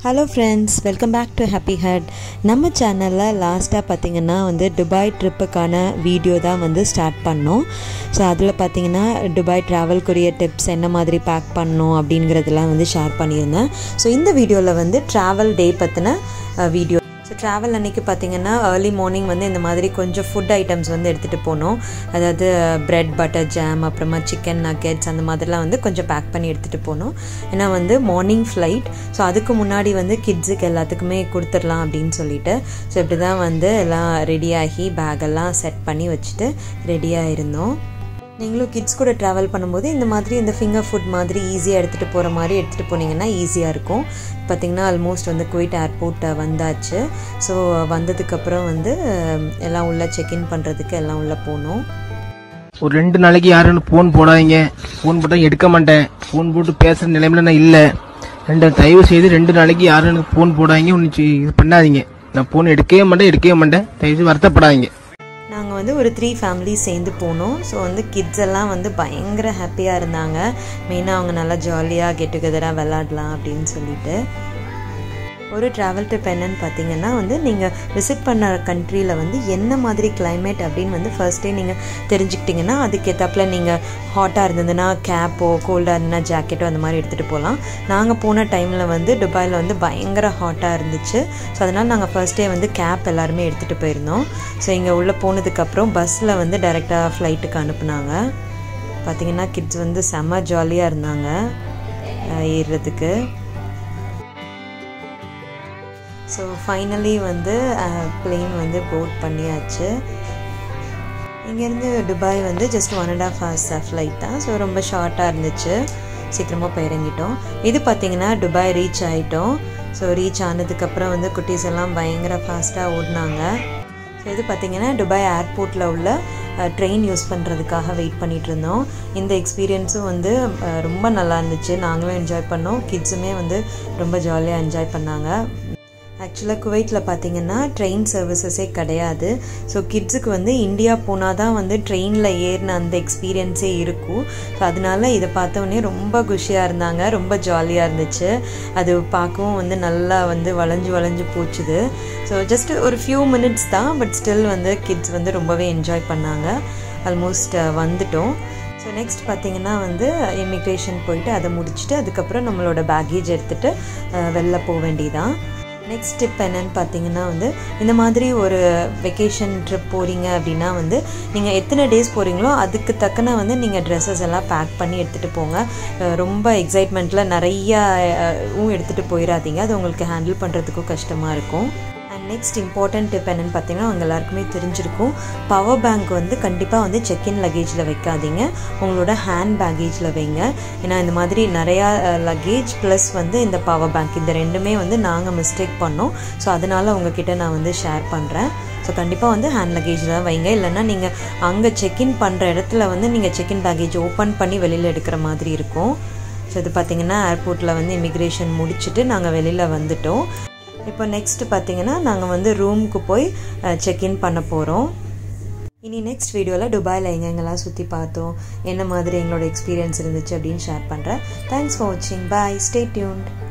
hello friends welcome back to happy heart நம்ம சேனலில் லாஸ்ட்டாக பார்த்தீங்கன்னா வந்து துபாய் ட்ரிப்புக்கான வீடியோ தான் வந்து ஸ்டார்ட் பண்ணோம் ஸோ அதில் பார்த்தீங்கன்னா துபாய் ட்ராவல்குரிய டிப்ஸ் என்ன மாதிரி பேக் பண்ணணும் அப்படிங்கிறதெல்லாம் வந்து ஷேர் பண்ணியிருந்தேன் ஸோ இந்த வீடியோவில் வந்து ட்ராவல் டே பற்றின வீடியோ ஸோ ட்ராவல் அன்றைக்கி பார்த்தீங்கன்னா ஏர்லி மார்னிங் வந்து இந்த மாதிரி கொஞ்சம் ஃபுட் ஐட்டம்ஸ் வந்து எடுத்துகிட்டு போனோம் அதாவது ப்ரெட் பட்டர் ஜாம் அப்புறமா சிக்கன் நக்கெட்ஸ் அந்த மாதிரிலாம் வந்து கொஞ்சம் பேக் பண்ணி எடுத்துகிட்டு போனோம் ஏன்னா வந்து மார்னிங் ஃப்ளைட் ஸோ அதுக்கு முன்னாடி வந்து கிட்ஸுக்கு எல்லாத்துக்குமே கொடுத்துடலாம் அப்படின்னு சொல்லிட்டு ஸோ இப்படி தான் வந்து எல்லாம் ரெடியாகி பேக்கெல்லாம் செட் பண்ணி வச்சுட்டு ரெடியாக இருந்தோம் நீங்களும் கிட்ஸ் கூட ட்ராவல் பண்ணும்போது இந்த மாதிரி இந்த ஃபிங்கர் ஃபுட் மாதிரி ஈஸியாக எடுத்துகிட்டு போகிற மாதிரி எடுத்துகிட்டு போனீங்கன்னா ஈஸியாக இருக்கும் பார்த்திங்கன்னா ஆல்மோஸ்ட் வந்து குவைட் ஏர்போர்ட் வந்தாச்சு ஸோ வந்ததுக்கப்புறம் வந்து எல்லாம் உள்ளே செக்இன் பண்ணுறதுக்கு எல்லாம் உள்ளே போனோம் ஒரு ரெண்டு நாளைக்கு யாரும் ஃபோன் போடாதீங்க ஃபோன் போட்டால் எடுக்க மாட்டேன் ஃபோன் போட்டு பேசுகிற நிலைமையில நான் இல்லை ரெண்டு தயவு செய்து ரெண்டு நாளைக்கு யாரும் எனக்கு ஃபோன் போடாதீங்க ஒன்று இது பண்ணாதீங்க நான் ஃபோன் எடுக்கவே மாட்டேன் எடுக்கவே மாட்டேன் தயவு செய்து வருத்தப்படாதீங்க நாங்கள் வந்து ஒரு த்ரீ ஃபேமிலி சேர்ந்து போனோம் ஸோ வந்து கிட்ஸ் எல்லாம் வந்து பயங்கர ஹாப்பியாக இருந்தாங்க மெயினாக அவங்க நல்லா ஜாலியாக கெட் டுகெதராக விளாடலாம் அப்படின்னு சொல்லிட்டு ஒரு ட்ராவல் ட்ரிப் என்னன்னு பார்த்தீங்கன்னா வந்து நீங்கள் விசிட் பண்ண கண்ட்ரியில் வந்து என்ன மாதிரி கிளைமேட் அப்படின்னு வந்து ஃபர்ஸ்டே நீங்கள் தெரிஞ்சுக்கிட்டிங்கன்னா அதுக்கேற்றாப்புல நீங்கள் ஹாட்டாக இருந்ததுன்னா கேப்போ கோல்டாக இருந்ததுன்னா ஜாக்கெட்டோ அந்த மாதிரி எடுத்துகிட்டு போகலாம் நாங்கள் போன டைமில் வந்து துபாயில் வந்து பயங்கர ஹாட்டாக இருந்துச்சு ஸோ அதனால் நாங்கள் ஃபர்ஸ்டே வந்து கேப் எல்லாருமே எடுத்துகிட்டு போயிருந்தோம் ஸோ இங்கே உள்ளே போனதுக்கப்புறம் பஸ்ஸில் வந்து டைரெக்டாக ஃப்ளைட்டுக்கு அனுப்புனாங்க பார்த்திங்கன்னா கிட்ஸ் வந்து செம்ம ஜாலியாக இருந்தாங்க ஏறுறதுக்கு ஸோ ஃபைனலி வந்து பிளெயின் வந்து போட் பண்ணியாச்சு இங்கேருந்து துபாய் வந்து just one and half hours flight தான் ஸோ ரொம்ப ஷார்ட்டாக இருந்துச்சு சீக்கிரமாக போய் இறங்கிட்டோம் இது பார்த்திங்கன்னா துபாய் ரீச் ஆகிட்டோம் ஸோ ரீச் ஆனதுக்கப்புறம் வந்து குட்டீஸ் எல்லாம் பயங்கர ஃபாஸ்ட்டாக ஓடினாங்க ஸோ இது பார்த்திங்கன்னா துபாய் ஏர்போர்ட்டில் உள்ள ட்ரெயின் யூஸ் பண்ணுறதுக்காக வெயிட் பண்ணிகிட்டு இருந்தோம் இந்த எக்ஸ்பீரியன்ஸும் வந்து ரொம்ப நல்லா இருந்துச்சு நாங்களும் என்ஜாய் பண்ணோம் கிட்ஸுமே வந்து ரொம்ப ஜாலியாக என்ஜாய் பண்ணாங்க ஆக்சுவலாக குவைட்டில் பார்த்தீங்கன்னா ட்ரெயின் சர்வீசஸே கிடையாது ஸோ கிட்ஸுக்கு வந்து இந்தியா போனால் தான் வந்து ட்ரெயினில் ஏறின அந்த எக்ஸ்பீரியன்ஸே இருக்கும் ஸோ அதனால இதை பார்த்தோன்னே ரொம்ப குஷியாக இருந்தாங்க ரொம்ப ஜாலியாக இருந்துச்சு அது பார்க்கவும் வந்து நல்லா வந்து வளைஞ்சு வளைஞ்சு போச்சுது ஸோ ஜஸ்ட் ஒரு ஃபியூ மினிட்ஸ் தான் பட் ஸ்டில் வந்து கிட்ஸ் வந்து ரொம்பவே என்ஜாய் பண்ணாங்க ஆல்மோஸ்ட் வந்துட்டோம் ஸோ நெக்ஸ்ட் பார்த்திங்கன்னா வந்து இமிக்ரேஷன் போயிட்டு அதை முடிச்சுட்டு அதுக்கப்புறம் நம்மளோட பேக்கேஜ் எடுத்துகிட்டு வெளில போக வேண்டியதான் நெக்ஸ்ட் ஸ்டெப் என்னன்னு பார்த்தீங்கன்னா வந்து இந்த மாதிரி ஒரு வெக்கேஷன் ட்ரிப் போகிறீங்க அப்படின்னா வந்து நீங்கள் எத்தனை டேஸ் போகிறீங்களோ அதுக்கு தக்கன வந்து நீங்கள் ட்ரெஸ்ஸஸ் எல்லாம் பேக் பண்ணி எடுத்துகிட்டு போங்க ரொம்ப எக்ஸைட்மெண்ட்டில் நிறையா எடுத்துகிட்டு போயிடாதீங்க அது உங்களுக்கு ஹேண்டில் பண்ணுறதுக்கும் கஷ்டமாக இருக்கும் அண்ட் நெக்ஸ்ட் இம்பார்ட்டன்ட் டிப் என்னென்னு பார்த்தீங்கன்னா அவங்க எல்லாருக்குமே தெரிஞ்சிருக்கும் பவர் பேங்க் வந்து கண்டிப்பாக வந்து செக்இன் லக்கேஜில் வைக்காதீங்க உங்களோட ஹேண்ட் பேக்கேஜில் வைங்க ஏன்னா இந்த மாதிரி நிறையா லக்கேஜ் ப்ளஸ் வந்து இந்த பவர் பேங்க் இந்த ரெண்டுமே வந்து நாங்கள் மிஸ்டேக் பண்ணோம் ஸோ அதனால் உங்ககிட்ட நான் வந்து ஷேர் பண்ணுறேன் ஸோ கண்டிப்பாக வந்து ஹேண்ட் லக்கேஜில் தான் வைங்க இல்லைன்னா நீங்கள் அங்கே செக்இன் பண்ணுற இடத்துல வந்து நீங்கள் செக்இன் பேக்கேஜ் ஓப்பன் பண்ணி வெளியில் எடுக்கிற மாதிரி இருக்கும் ஸோ இது பார்த்திங்கன்னா ஏர்போர்ட்டில் வந்து இமிக்ரேஷன் முடிச்சுட்டு நாங்கள் வெளியில் வந்துட்டோம் இப்போ நெக்ஸ்ட் பார்த்தீங்கன்னா நாங்கள் வந்து ரூமுக்கு போய் செக்இன் பண்ண போகிறோம் இனி நெக்ஸ்ட் வீடியோவில் துபாயில் எங்கெங்கெல்லாம் சுற்றி பார்த்தோம் என்ன மாதிரி எங்களோட எக்ஸ்பீரியன்ஸ் இருந்துச்சு அப்படின்னு ஷேர் பண்ணுறேன் தேங்க்ஸ் ஃபார் வாட்சிங் பாய் ஸ்டே டியூன்ட்